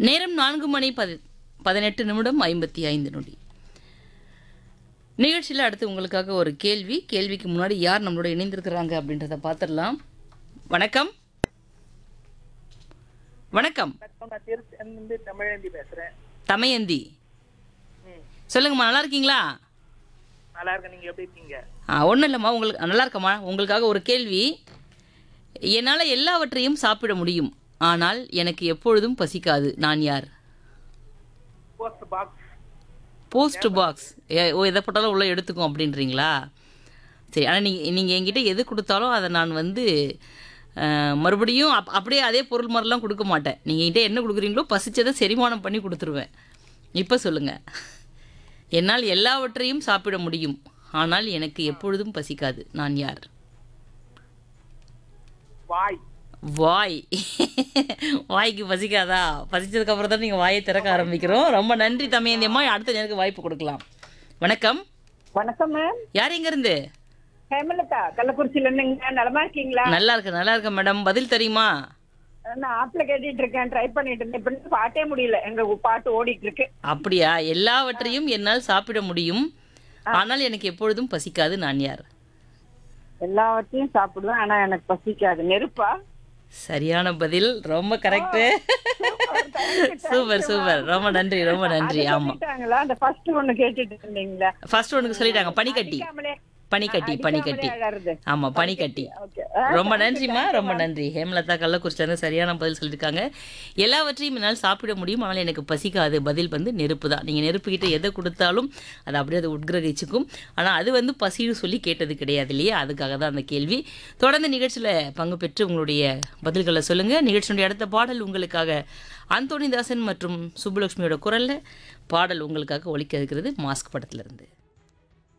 நேரம் நான்கு மணி பதி பதினெட்டு நிமிடம் ஐம்பத்தி ஐந்து நொடி நிகழ்ச்சியில் அடுத்து உங்களுக்காக ஒரு கேள்வி கேள்விக்கு முன்னாடி யார் நம்மளோட இணைந்திருக்கிறாங்க அப்படின்றத பார்த்துடலாம் வணக்கம் வணக்கம் நான் திருச்சி தமிழேந்தி பேசுறேன் தமயந்தி ம் சொல்லுங்கம்மா நல்லா இருக்கீங்களா நல்லா இருக்கேன் நீங்க எப்படி இருக்கீங்க ஆ ஒன்றும் இல்லைம்மா உங்களுக்கு நல்லா இருக்கம்மா உங்களுக்காக ஒரு கேள்வி என்னால் எல்லாவற்றையும் சாப்பிட முடியும் ஆனால் எனக்கு எப்பொழுதும் பசிக்காது நான் யார் போஸ்ட் பாக்ஸ் போஸ்ட் பாக்ஸ் ஓ எதை போட்டாலும் உள்ளே எடுத்துக்கும் அப்படின்றீங்களா சரி ஆனால் நீங்கள் நீங்கள் என்கிட்ட எது கொடுத்தாலும் அதை நான் வந்து அஹ், மறுபடியும் அப் அப்படியே அதே பொருள் மாதிரிலாம் கொடுக்க மாட்டேன் நீங்கள் என்கிட்ட என்ன கொடுக்குறீங்களோ பசிச்சதை செரிமானம் பண்ணி கொடுத்துருவேன் இப்போ சொல்லுங்கள் என்னால் எல்லாவற்றையும் சாப்பிட முடியும் ஆனால் எனக்கு எப்பொழுதும் பசிக்காது நான் யார் வாய் வாய் வாய்க்கு பசிக்காதா பசிச்சதுக்கு அப்புறம் தான் நீங்கள் வாயை திறக்க ஆரம்பிக்கிறோம் ரொம்ப நன்றி தமையந்தி அம்மா அடுத்த எனக்கு வாய்ப்பு கொடுக்கலாம் வணக்கம் வணக்கம் மேம் யார் எங்கேருந்து ஹேமலதா கள்ளக்குறிச்சியில இருந்துங்க நலமா இருக்கீங்களா நல்லா இருக்கேன் நல்லா இருக்கேன் மேடம் பதில் தெரியுமா நான் ஆப்ல கேட்டுட்டு இருக்கேன் ட்ரை பண்ணிட்டு இருந்தேன் இப்ப இன்னும் பாட்டே முடியல எங்க பாட்டு ஓடிட்டு இருக்கு அப்படியா எல்லாவற்றையும் என்னால் சாப்பிட முடியும் ஆனால் எனக்கு எப்பொழுதும் பசிக்காது நான் யார் எல்லாவற்றையும் சாப்பிடுவேன் ஆனா எனக்கு பசிக்காது நெருப்பா சரியான பதில் ரொம்ப கரெக்டு சூப்பர் சூப்பர் ரொம்ப நன்றி ரொம்ப நன்றி ஆமாம் சொல்லிட்டாங்களா அந்த ஃபர்ஸ்ட் ஒண்ணு கேட்டுட்டு இருந்தீங்களா ஃபர்ஸ்ட் ஒனுக்கு சொல்லிட்டாங்க பனிக்கட்டி அடிக்காமலே பனிக்கட்டி பனிக்கட்டி அழறது ஆமாம் பனிக்கட்டி ஓகே ரொம்ப நன்றிம்மா ரொம்ப நன்றி ஹேமலதா கள்ளக்குறிச்சிலேருந்து சரியான பதில் சொல்லியிருக்காங்க எல்லாவற்றையும் என்னால் சாப்பிட முடியும் ஆனால் எனக்கு பசிக்காது பதில் வந்து நெருப்பு தான் நீங்கள் நெருப்புக்கிட்ட எதை கொடுத்தாலும் அது அப்படியே அதை உட்கிரகிச்சுக்கும் ஆனால் அது வந்து பசின்னு சொல்லி கேட்டது கிடையாது இல்லையா அதுக்காக தான் அந்த கேள்வி தொடர்ந்து நிகழ்ச்சியில் பங்கு பெற்று உங்களுடைய பதில்களை சொல்லுங்கள் நிகழ்ச்சியுடைய அடுத்த பாடல் உங்களுக்காக அந்தோணிதாசன் மற்றும் சுப்புலட்சுமியோட குரலில் பாடல் உங்களுக்காக ஒலிக்க இருக்கிறது மாஸ்க் படத்திலிருந்து